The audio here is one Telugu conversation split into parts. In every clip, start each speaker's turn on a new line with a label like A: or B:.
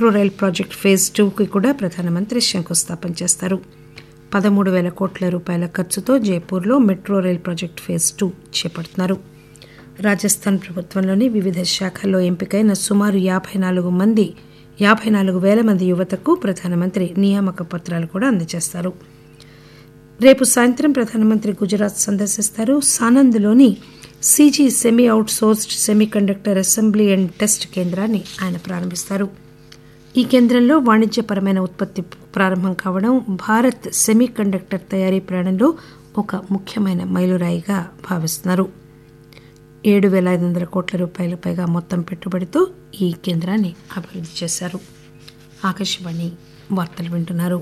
A: మెట్రో రైల్ ప్రాజెక్టు ఫేజ్ టూకి కూడా ప్రధానమంత్రి శంకుస్థాపన చేస్తారు పదమూడు వేల కోట్ల రూపాయల ఖర్చుతో జైపూర్లో metro rail project phase two చేపడుతున్నారు రాజస్థాన్ ప్రభుత్వంలోని వివిధ శాఖల్లో ఎంపికైన సుమారు యాభై నాలుగు మంది యాభై నాలుగు వేల మంది యువతకు ప్రధానమంత్రి నియామక పత్రాలు కూడా అందజేస్తారు రేపు సాయంత్రం ప్రధానమంత్రి గుజరాత్ సందర్శిస్తారు సానంద్లోని CG semi outsourced semiconductor assembly and test కేంద్రాన్ని ఆయన ప్రారంభిస్తారు ఈ కేంద్రంలో వాణిజ్యపరమైన ఉత్పత్తి ప్రారంభం కావడం భారత్ సెమీ కండక్టర్ తయారీ ప్రయాణంలో ఒక ముఖ్యమైన మైలురాయిగా భావిస్తున్నారు ఏడు వేల ఐదు వందల కోట్ల రూపాయల పైగా మొత్తం పెట్టుబడితో ఈ కేంద్రాన్ని అభివృద్ధి చేశారు ఆకాశవాణి వార్తలు వింటున్నారు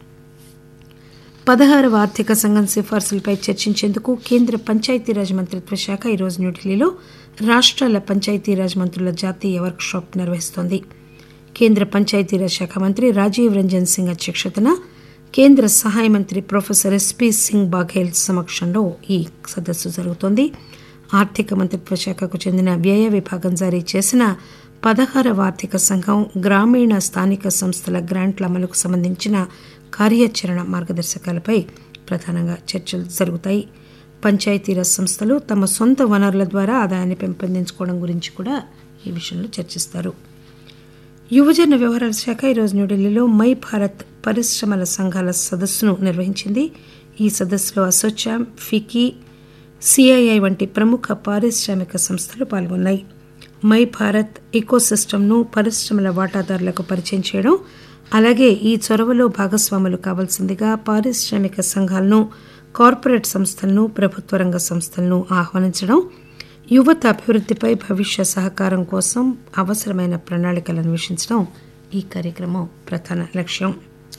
A: పదహారవ ఆర్థిక సంఘం సిఫార్సులపై చర్చించేందుకు కేంద్ర పంచాయతీరాజ్ మంత్రిత్వ శాఖ ఈరోజు న్యూఢిల్లీలో రాష్ట్రాల పంచాయతీరాజ్ మంత్రుల జాతీయ వర్క్ షాప్ నిర్వహిస్తోంది కేంద్ర పంచాయతీరాజ్ శాఖ మంత్రి రాజీవ్ రంజన్ సింగ్ అధ్యక్షతన కేంద్ర సహాయ మంత్రి ప్రొఫెసర్ ఎస్పీ సింగ్ బాఘేల్ సమక్షంలో ఈ సదస్సు జరుగుతోంది ఆర్థిక మంత్రిత్వ శాఖకు చెందిన వ్యయ విభాగం జారీ చేసిన పదహారవ ఆర్థిక సంఘం గ్రామీణ స్థానిక సంస్థల గ్రాంట్ల అమలుకు సంబంధించిన కార్యాచరణ మార్గదర్శకాలపై ప్రధానంగా చర్చలు జరుగుతాయి పంచాయతీరాజ్ సంస్థలు తమ సొంత వనరుల ద్వారా ఆదాయాన్ని పెంపొందించుకోవడం గురించి కూడా ఈ విషయంలో చర్చిస్తారు యువజన వ్యవహారాల శాఖ ఈరోజు న్యూఢిల్లీలో మై భారత్ పరిశ్రమల సంఘాల సదస్సును నిర్వహించింది ఈ సదస్సులో అసోచామ్ ఫికీ సిఐఐ వంటి ప్రముఖ పారిశ్రామిక సంస్థలు పాల్గొన్నాయి మై భారత్ ఎకోసిస్టమ్ను పరిశ్రమల వాటాదారులకు పరిచయం చేయడం అలాగే ఈ చొరవలో భాగస్వాములు కావాల్సిందిగా పారిశ్రామిక సంఘాలను కార్పొరేట్ సంస్థలను ప్రభుత్వ రంగ సంస్థలను ఆహ్వానించడం యువత అభివృద్ధిపై భవిష్య సహకారం కోసం అవసరమైన ప్రణాళికలు అన్వేషించడం ఈ కార్యక్రమం ప్రధాన లక్ష్యం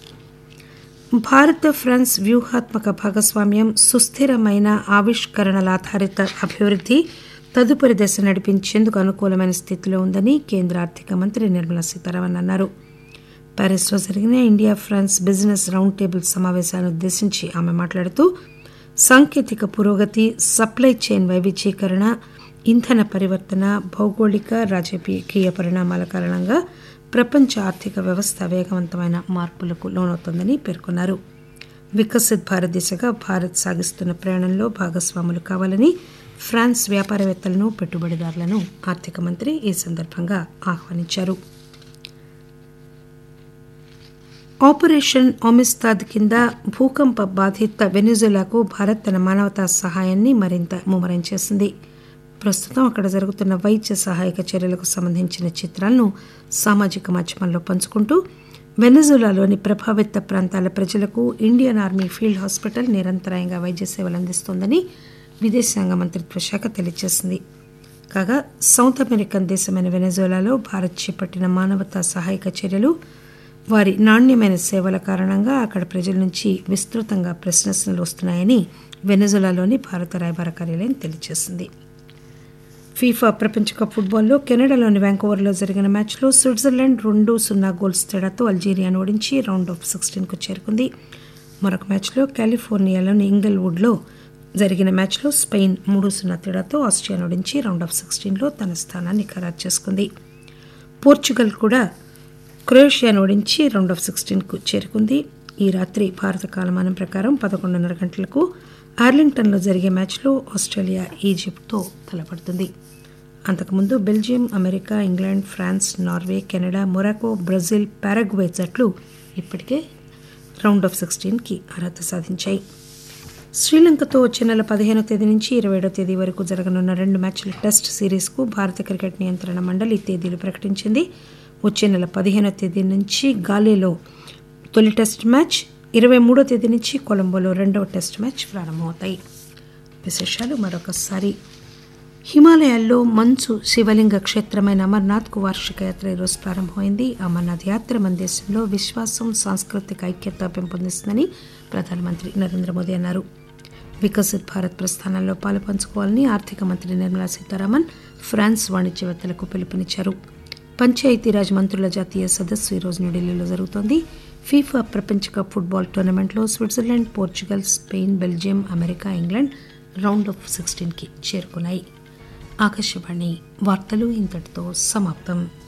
A: భారత్ ఫ్రాన్స్ వ్యూహాత్మక భాగస్వామ్యం సుస్థిరమైన ఆవిష్కరణల ఆధారిత అభివృద్ధి తదుపరి దశ నడిపించేందుకు అనుకూలమైన స్థితిలో ఉందని కేంద్ర ఆర్థిక మంత్రి నిర్మలా సీతారామన్ అన్నారు ప్యారిస్లో జరిగిన India France business round table సమావేశాన్ని ఉద్దేశించి ఆమె మాట్లాడుతూ సాంకేతిక పురోగతి సప్లై చైన్ వైవిధ్యీకరణ ఇంధన పరివర్తన భౌగోళిక రాజకీయ పరిణామాల కారణంగా ప్రపంచ ఆర్థిక వ్యవస్థ వేగవంతమైన మార్పులకు లోనవుతోందని పేర్కొన్నారు వికసిత్ భారత్ దిశగా భారత్ సాగిస్తున్న ప్రయాణంలో భాగస్వాములు కావాలని ఫ్రాన్స్ వ్యాపారవేత్తలను పెట్టుబడిదారులను ఆర్థిక మంత్రి ఈ సందర్భంగా ఆహ్వానించారు ఆపరేషన్ ఒమిస్తాద్ కింద భూకంప బాధిత వెనిజులాకు భారత్ తన మానవతా సహాయాన్ని మరింత ముమ్మరం చేసింది ప్రస్తుతం అక్కడ జరుగుతున్న వైద్య సహాయక చర్యలకు సంబంధించిన చిత్రాలను సామాజిక మాధ్యమాల్లో పంచుకుంటూ వెనజులాలోని ప్రభావిత ప్రాంతాల ప్రజలకు ఇండియన్ ఆర్మీ ఫీల్డ్ హాస్పిటల్ నిరంతరాయంగా వైద్య సేవలు అందిస్తోందని విదేశాంగ మంత్రిత్వ శాఖ తెలియజేసింది కాగా సౌత్ అమెరికన్ దేశమైన వెనజులాలో భారత్ చేపట్టిన మానవతా సహాయక చర్యలు వారి నాణ్యమైన సేవల కారణంగా అక్కడ ప్రజల నుంచి విస్తృతంగా ప్రశ్నలు వస్తున్నాయని వెనజులాలోని భారత రాయబార కార్యాలయం తెలియజేసింది ఫీఫా ప్రపంచ కప్ ఫుట్బాల్లో కెనడాలోని వ్యాంకోవర్లో జరిగిన మ్యాచ్లో స్విట్జర్లాండ్ రెండు సున్నా గోల్స్ తేడాతో అల్జీరియాను ఓడించి రౌండ్ ఆఫ్ సిక్స్టీన్కు చేరుకుంది మరొక మ్యాచ్లో కాలిఫోర్నియాలోని ఇంగల్వుడ్లో జరిగిన మ్యాచ్లో స్పెయిన్ మూడు సున్నా తేడాతో ఆస్ట్రియాను ఓడించి రౌండ్ ఆఫ్ సిక్స్టీన్లో తన స్థానాన్ని ఖరారు చేసుకుంది పోర్చుగల్ కూడా క్రొయేషియాను ఓడించి రౌండ్ ఆఫ్ సిక్స్టీన్కు చేరుకుంది ఈ రాత్రి భారత కాలమానం ప్రకారం పదకొండున్నర గంటలకు ఆర్లింగ్టన్లో జరిగే మ్యాచ్లో ఆస్ట్రేలియా ఈజిప్ట్తో తలపడుతుంది అంతకుముందు Belgium America England France Norway Canada Morocco Brazil Paraguay జట్లు ఇప్పటికే రౌండ్ ఆఫ్ సిక్స్టీన్కి అర్హత సాధించాయి శ్రీలంకతో వచ్చే నెల పదిహేనో తేదీ నుంచి ఇరవై ఏడో తేదీ వరకు జరగనున్న రెండు మ్యాచ్ల టెస్ట్ సిరీస్కు భారత క్రికెట్ నియంత్రణ మండలి తేదీలు ప్రకటించింది వచ్చే నెల పదిహేనో తేదీ నుంచి గాలేలో తొలి టెస్ట్ మ్యాచ్ ఇరవై మూడో తేదీ నుంచి కొలంబోలో రెండవ టెస్ట్ మ్యాచ్ ప్రారంభమవుతాయి విశేషాలు మరొకసారి హిమాలయాల్లో మంచు శివలింగ క్షేత్రమైన అమర్నాథ్కు వార్షిక యాత్ర ఈరోజు ప్రారంభమైంది అమర్నాథ్ యాత్ర మన దేశంలో విశ్వాసం సాంస్కృతిక ఐక్యత పెంపొందిస్తుందని ప్రధానమంత్రి నరేంద్ర మోదీ అన్నారు వికసిత్ భారత్ ప్రస్థానంలో పాలు పంచుకోవాలని ఆర్థిక మంత్రి నిర్మలా సీతారామన్ ఫ్రాన్స్ వాణిజ్యవేత్తలకు పిలుపునిచ్చారు పంచాయతీరాజ్ మంత్రుల జాతీయ సదస్సు ఈరోజు న్యూఢిల్లీలో జరుగుతోంది ఫీఫా ప్రపంచ కప్ ఫుట్బాల్ టోర్నమెంట్లో Switzerland Portugal Spain Belgium America England round of సిక్స్టీన్కి చేరుకున్నాయి ఆకాశవాణి వార్తలు ఇంతటితో సమాప్తం